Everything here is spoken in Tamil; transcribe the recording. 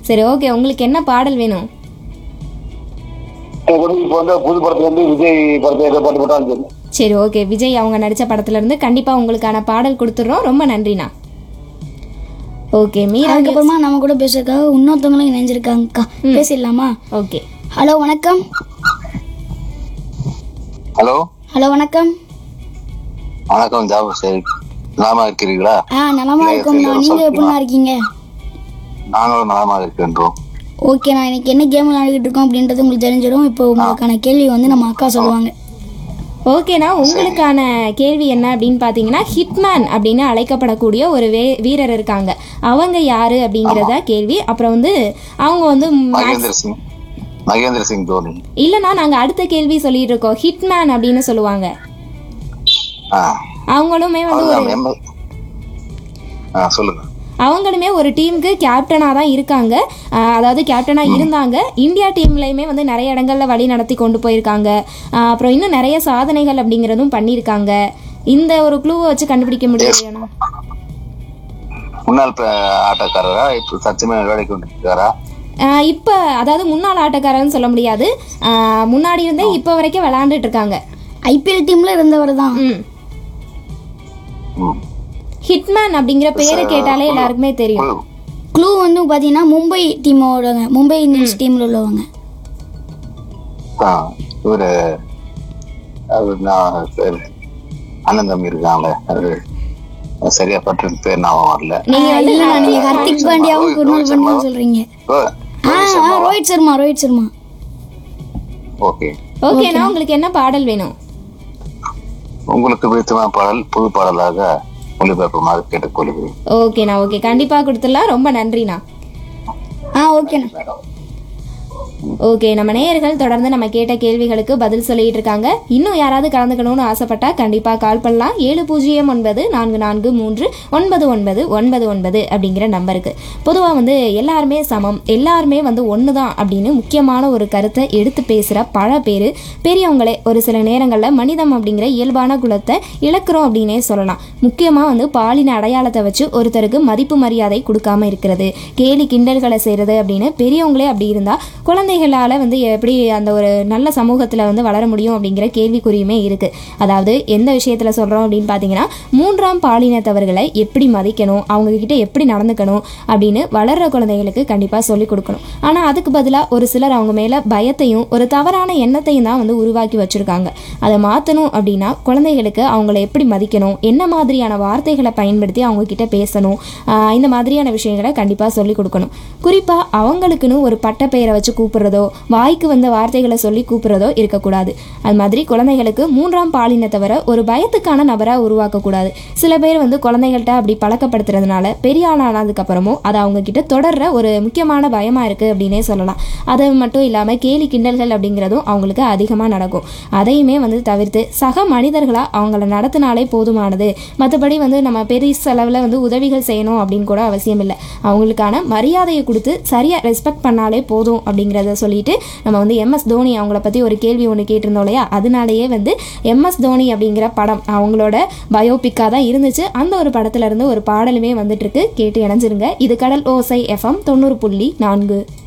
சரி ஓகே உங்களுக்கு என்ன பாடல் வேணும் எனக்கு வந்து இப்போ வந்து புது படத்துல இருந்து விஜய் படத்தை எதை பாட்டு போட்டாலும் சரி சரி ஓகே விஜய் அவங்க நடித்த படத்துலேருந்து கண்டிப்பாக உங்களுக்கான பாடல் கொடுத்துட்றோம் ரொம்ப நன்றிண்ணா ஓகே மீரா அதுக்கப்புறமா நம்ம கூட பேசுறதுக்காக இன்னொருத்தவங்களும் இணைஞ்சிருக்காங்கக்கா பேசிடலாமா ஓகே ஹலோ வணக்கம் ஹலோ ஹலோ வணக்கம் வணக்கம் ஜாபர் சரி நலமா இருக்கிறீர்களா ஆ நலமா இருக்கோம்ண்ணா நீங்க எப்படிண்ணா இருக்கீங்க நாங்களும் நலமா இருக்கின்றோம் ஓகே நான் இன்னைக்கு என்ன கேம் விளையாடிட்டு இருக்கோம் அப்படின்றது உங்களுக்கு தெரிஞ்சிடும் இப்போ உங்களுக்கான கேள்வி வந்து நம்ம அக்கா சொல்லுவாங்க ஓகேண்ணா உங்களுக்கான கேள்வி என்ன அப்படின்னு பார்த்தீங்கன்னா ஹிட்மேன் அப்படின்னு அழைக்கப்படக்கூடிய ஒரு வே வீரர் இருக்காங்க அவங்க யாரு அப்படிங்கிறத கேள்வி அப்புறம் வந்து அவங்க வந்து மகேந்திர சிங் மகேந்திர சிங் தோனி இல்லைண்ணா நாங்கள் அடுத்த கேள்வி சொல்லிட்டு இருக்கோம் ஹிட்மேன் அப்படின்னு சொல்லுவாங்க ஆ அவங்களுமே வந்து ஒரு அதுதான் எம்ம- ஆ சொல்லுங்க அவங்களுமே ஒரு டீமுக்கு கேப்டனாக தான் இருக்காங்க ஆஹ் அதாவது கேப்டனாக இருந்தாங்க இந்தியா டீம்லையுமே வந்து நிறைய இடங்கள்ல வழி நடத்தி கொண்டு போயிருக்காங்க ஆஹ் அப்புறம் இன்னும் நிறைய சாதனைகள் அப்படிங்கிறதும் பண்ணியிருக்காங்க இந்த ஒரு க்ளூவை வச்சு கண்டுபிடிக்க முடியலையாண்ணா முன்னாள் ப- ஆட்டக்காரரா இப்ப சத்தியமே விளையாடி கொண்டிருக்காரா ஆஹ் இப்போ அதாவது முன்னாள் ஆட்டக்காரர்னு சொல்ல முடியாது ஆஹ் முன்னாடி இருந்தே இப்போ வரைக்கும் விளையாண்டுட்டு இருக்காங்க ஐபிஎல் டீம்ல இருந்தவர் தான் ம் ம். ஹிட்மேன் அப்படிங்கிற பேரை கேட்டாலே எல்லாருக்குமே தெரியும் குழு. க்ளூ வந்து பாத்தீங்கன்னா மும்பை டீமோட மும்பை இந்தியன்ஸ் டீம்ல உள்ளவங்க ஆ, இவரு அது நான் சரி அண்ணன் தம்பி இருக்காங்களே அது அது சரியா பட்டு பேர் ஞாபகம் வரல நீங்க வந்து இல்ல நீங்க ஹர்திக் பாண்டியாவும் குர்னால் பாண்டியாவும் சொல்றீங்க ஓ, ஆ ஆ, ரோஹித் சர்மா ரோஹித் சர்மா ஓகே ஓகேண்ணா உங்களுக்கு என்ன பாடல் வேணும் உங்களுக்கு பிடித்தமான பாடல் புது பாடலாக ஒளிபரப்புமாறு கேட்டுக்கொள்கிறேன் ஓகேண்ணா ஓகே கண்டிப்பாக கொடுத்துடலாம் ரொம்ப நன்றிண்ணா ஆ ஓகேண்ணா மேடம் ஓகே நம்ம நேயர்கள் தொடர்ந்து நம்ம கேட்ட கேள்விகளுக்கு பதில் சொல்லிட்டு இருக்காங்க இன்னும் யாராவது கலந்துக்கணும்னு ஆசைப்பட்டா கண்டிப்பா கால் பண்ணலாம் ஏழு பூஜ்ஜியம் ஒன்பது நான்கு நான்கு மூன்று ஒன்பது ஒன்பது ஒன்பது ஒன்பது அப்படிங்கிற நம்பருக்கு பொதுவாக வந்து எல்லாருமே சமம் எல்லாருமே வந்து ஒன்று தான் அப்படின்னு முக்கியமான ஒரு கருத்தை எடுத்து பேசுகிற பல பேர் பெரியவங்களே ஒரு சில நேரங்களில் மனிதம் அப்படிங்கிற இயல்பான குலத்தை இழக்கிறோம் அப்படின்னே சொல்லலாம் முக்கியமாக வந்து பாலின அடையாளத்தை வச்சு ஒருத்தருக்கு மதிப்பு மரியாதை கொடுக்காம இருக்கிறது கேலி கிண்டல்களை செய்கிறது அப்படின்னு பெரியவங்களே அப்படி இருந்தால் குழந்தைகளால் வந்து எப்படி அந்த ஒரு நல்ல சமூகத்தில் வந்து வளர முடியும் அப்படிங்கிற கேள்விக்குறியுமே இருக்குது அதாவது எந்த விஷயத்தில் சொல்கிறோம் அப்படின்னு பார்த்தீங்கன்னா மூன்றாம் பாலினத்தவர்களை எப்படி மதிக்கணும் அவங்கக்கிட்ட எப்படி நடந்துக்கணும் அப்படின்னு வளர்கிற குழந்தைகளுக்கு கண்டிப்பாக சொல்லிக் கொடுக்கணும் ஆனால் அதுக்கு பதிலாக ஒரு சிலர் அவங்க மேலே பயத்தையும் ஒரு தவறான எண்ணத்தையும் தான் வந்து உருவாக்கி வச்சுருக்காங்க அதை மாற்றணும் அப்படின்னா குழந்தைகளுக்கு அவங்கள எப்படி மதிக்கணும் என்ன மாதிரியான வார்த்தைகளை பயன்படுத்தி அவங்க கிட்ட பேசணும் ஆஹ் இந்த மாதிரியான விஷயங்களை கண்டிப்பாக சொல்லிக் கொடுக்கணும் குறிப்பாக அவங்களுக்குன்னு ஒரு பட்டப்பெயரை வச்சு கூப்பிடுறதோ வாய்க்கு வந்த வார்த்தைகளை சொல்லி கூப்பிடுறதோ இருக்கக்கூடாது அது மாதிரி குழந்தைகளுக்கு மூன்றாம் பாலினத்தவரை ஒரு பயத்துக்கான நபராக உருவாக்கக்கூடாது சில பேர் வந்து குழந்தைகள்கிட்ட அப்படி பழக்கப்படுத்துறதுனால பெரிய ஆளானதுக்கப்புறமும் அது அவங்க கிட்ட தொடர்ற ஒரு முக்கியமான பயமாக இருக்குது அப்படின்னே சொல்லலாம் அது மட்டும் இல்லாமல் கேலி கிண்டல்கள் அப்படிங்கிறதும் அவங்களுக்கு அதிகமாக நடக்கும் அதையுமே வந்து தவிர்த்து சக மனிதர்களாக அவங்கள நடத்தினாலே போதுமானது மற்றபடி வந்து நம்ம பெரிய செலவில் வந்து உதவிகள் செய்யணும் அப்படின்னு கூட அவசியம் இல்லை அவங்களுக்கான மரியாதையை கொடுத்து சரியாக ரெஸ்பெக்ட் பண்ணாலே போதும் அப்படிங்கிறத சொல்லிட்டு நம்ம வந்து எம்எஸ் தோனி அவங்கள பற்றி ஒரு கேள்வி ஒன்று கேட்டிருந்தோம் இல்லையா அதனாலேயே வந்து எம்எஸ் தோனி அப்படிங்கிற படம் அவங்களோட பயோபிக்காக தான் இருந்துச்சு அந்த ஒரு படத்துல இருந்து ஒரு பாடலுமே வந்துட்டு இருக்கு கேட்டு இணைஞ்சிருங்க இது கடல் ஓசை எஃப்எம் தொண்ணூறு புள்ளி நான்கு